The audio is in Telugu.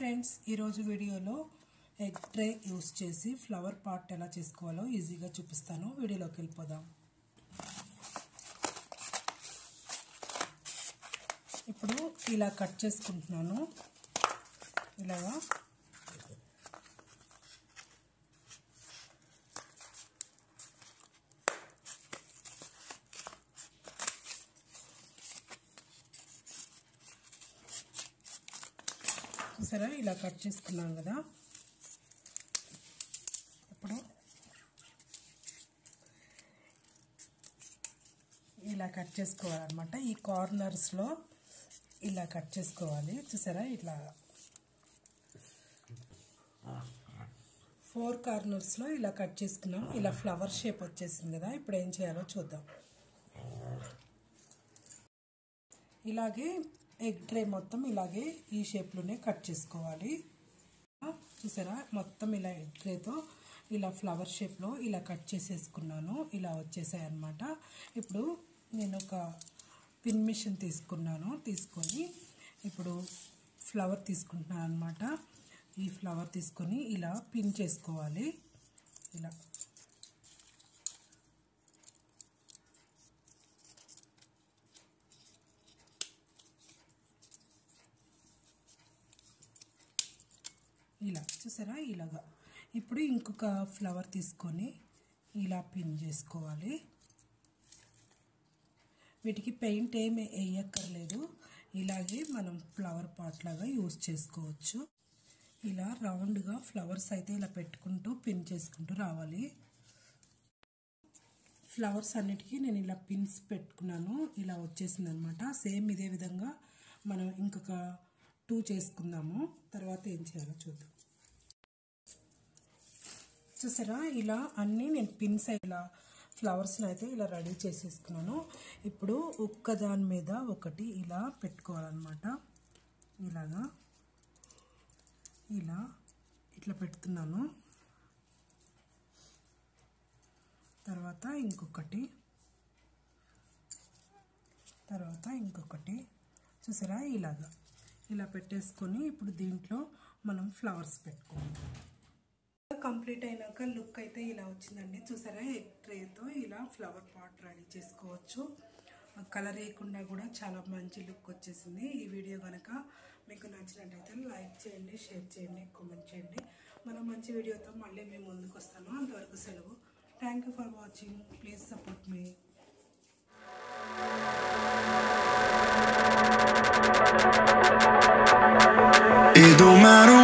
ఫ్రెండ్స్ ఈరోజు వీడియోలో ఎగ్ ట్రే యూస్ చేసి ఫ్లవర్ పాట్ ఎలా చేసుకోవాలో ఈజీగా చూపిస్తాను వీడియోలోకి వెళ్ళిపోదాం ఇప్పుడు ఇలా కట్ చేసుకుంటున్నాను ఇలాగా చూసారా ఇలా కట్ చేసుకున్నాం కదా ఇప్పుడు ఇలా కట్ చేసుకోవాలన్నమాట ఈ కార్నర్స్లో ఇలా కట్ చేసుకోవాలి చూసారా ఇట్లా ఫోర్ కార్నర్స్లో ఇలా కట్ చేసుకున్నాం ఇలా ఫ్లవర్ షేప్ వచ్చేసింది కదా ఇప్పుడు ఏం చేయాలో చూద్దాం ఇలాగే ఎగ్ ట్రే మొత్తం ఇలాగే ఈ షేప్లోనే కట్ చేసుకోవాలి చూసారా మొత్తం ఇలా ఎగ్ ట్రేతో ఇలా ఫ్లవర్ షేప్లో ఇలా కట్ చేసేసుకున్నాను ఇలా వచ్చేసాయి అనమాట ఇప్పుడు నేను ఒక పిన్ మిషన్ తీసుకున్నాను తీసుకొని ఇప్పుడు ఫ్లవర్ తీసుకుంటున్నాను అనమాట ఈ ఫ్లవర్ తీసుకొని ఇలా పిన్ చేసుకోవాలి ఇలా ఇలా చూసారా ఇలాగా ఇప్పుడు ఇంకొక ఫ్లవర్ తీసుకొని ఇలా పిన్ చేసుకోవాలి వీటికి పెయింట్ ఏమి వేయక్కర్లేదు ఇలాగే మనం ఫ్లవర్ పాట్ లాగా యూస్ చేసుకోవచ్చు ఇలా రౌండ్గా ఫ్లవర్స్ అయితే ఇలా పెట్టుకుంటూ పిన్ చేసుకుంటూ రావాలి ఫ్లవర్స్ అన్నిటికీ నేను ఇలా పిన్స్ పెట్టుకున్నాను ఇలా వచ్చేసింది అనమాట సేమ్ ఇదే విధంగా మనం ఇంకొక టూ చేసుకుందాము తర్వాత ఏం చేయాలో చూద్దాం చూసారా ఇలా అన్నీ నేను పిన్స్ ఇలా ఫ్లవర్స్ని అయితే ఇలా రెడీ చేసేసుకున్నాను ఇప్పుడు ఒక్క దాని మీద ఒకటి ఇలా పెట్టుకోవాలన్నమాట ఇలాగా ఇలా ఇట్లా పెడుతున్నాను తర్వాత ఇంకొకటి తర్వాత ఇంకొకటి చూసారా ఇలాగా ఇలా పెట్టేసుకొని ఇప్పుడు దీంట్లో మనం ఫ్లవర్స్ పెట్టుకోవాలి కంప్లీట్ అయినాక లుక్ అయితే ఇలా వచ్చిందండి చూసారా ఎగ్ ట్రేతో ఇలా ఫ్లవర్ పాట్ రెడీ చేసుకోవచ్చు కలర్ వేయకుండా కూడా చాలా మంచి లుక్ వచ్చేసింది ఈ వీడియో కనుక మీకు నచ్చినట్టయితే లైక్ చేయండి షేర్ చేయండి కామెంట్ చేయండి మనం మంచి వీడియోతో మళ్ళీ మేము ముందుకు వస్తాను అంతవరకు సెలవు thank you for watching please support మీ It don't matter